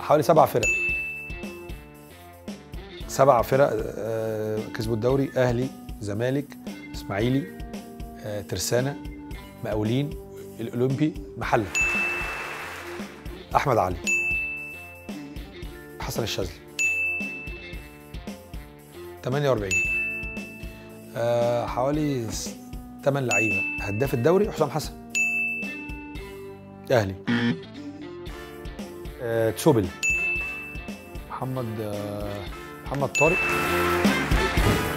حوالي سبع فرق سبع فرق آه، كسبوا الدوري اهلي زمالك اسماعيلي آه، ترسانه مقاولين الاولمبي محله احمد علي حسن الشاذلي 48 آه، حوالي 8 لعيبه هداف الدوري حسام حسن اهلي آه، تسوبل محمد آه، محمد طارق